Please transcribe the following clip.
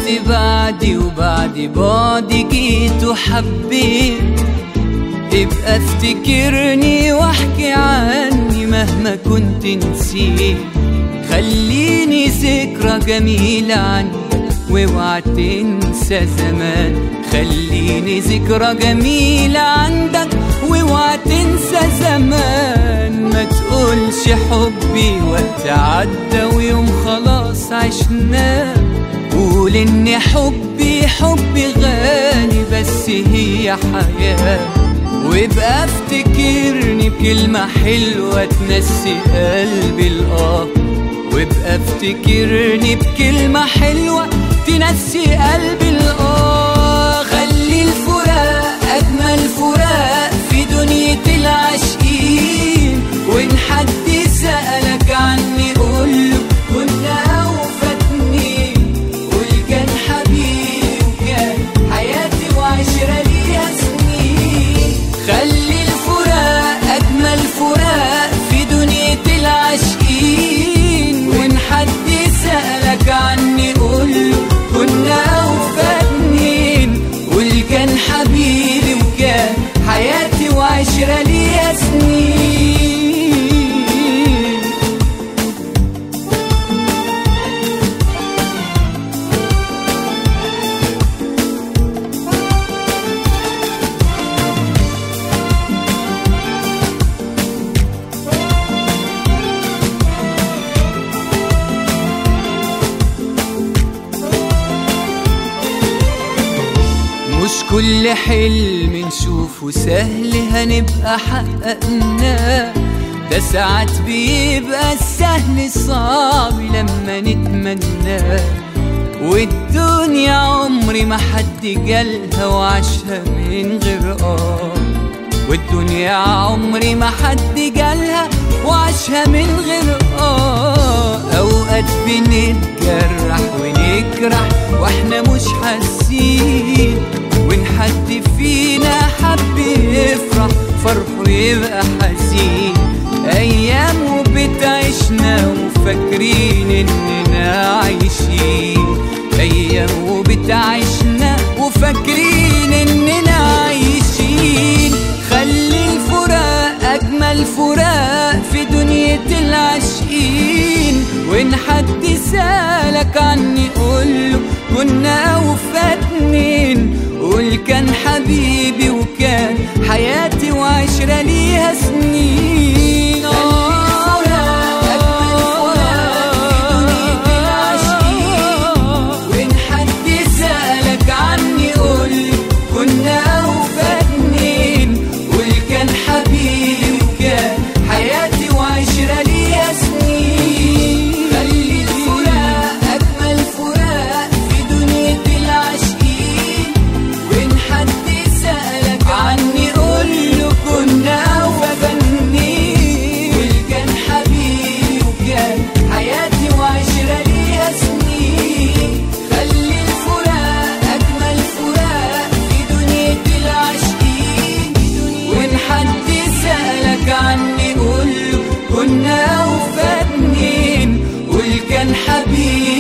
رجعت بعدي وبعد بعدي جيت وحبيت ابقى افتكرني واحكي عني مهما كنت نسيت خليني ذكرى جميلة عنك واوعى تنسى زمان خليني ذكرى جميلة عندك واوعى تنسى زمان ما تقولش حبي وقت عدى ويوم خلاص عشناه قول ان حبي حبي غالي بس هي حياه وابقى افتكرني بكلمة حلوة تنسي قلبي الآه وابقى افتكرني بكلمة حلوة تنسي قلبي الآه خلي الفراق أجمل فراق في دنيا العاشقين وإن حد سألك عني قوله كنا أوفى قول كان حبيبي وكان حياتي وعشرة ليها سنين خلي الفراق أجمل فراق في دنيا العاشقين وإن حد سألك عني قوله كنا أوفى اتنين قول كان حبيبي وكان حياتي وعشرة ليها سنين مش كل حلم نشوفه سهل هنبقى حققناه ده ساعات بيبقى السهل صعب لما نتمناه والدنيا عمري ما حد جالها وعاشها من غير اه والدنيا عمري ما حد جالها وعاشها من غير اه اوقات بنتجرح ونجرح واحنا مش حاسين وان حد فينا حب يفرح فرحه يبقى حزين ايام وبتعيشنا وفاكرين اننا عايشين ايام وبتعيشنا وفاكرين اننا عايشين خلي الفراق اجمل فراق في دنيا العاشقين وان حد سالك عني قوله كنا اوفى اتنين قول كان حبيبي وكان حياتي وعشرة ليها سنين وإن حد سألك عني قول كنا أوفى اتنين قول كان حبيبي وكان حياتي وعشرة ليها سنين خلي الفراق أجمل فراق في دنيا العاشقين وإن حد سألك عني قول له كنا أوفى اتنين قول كان حبيبي وكان حياتي وعشرة ليها سنين خلي الفراق أجمل فراق في دنيا العاشقين وإن حد سألك عني قول له كنا أوفى اتنين قول كان حبيبي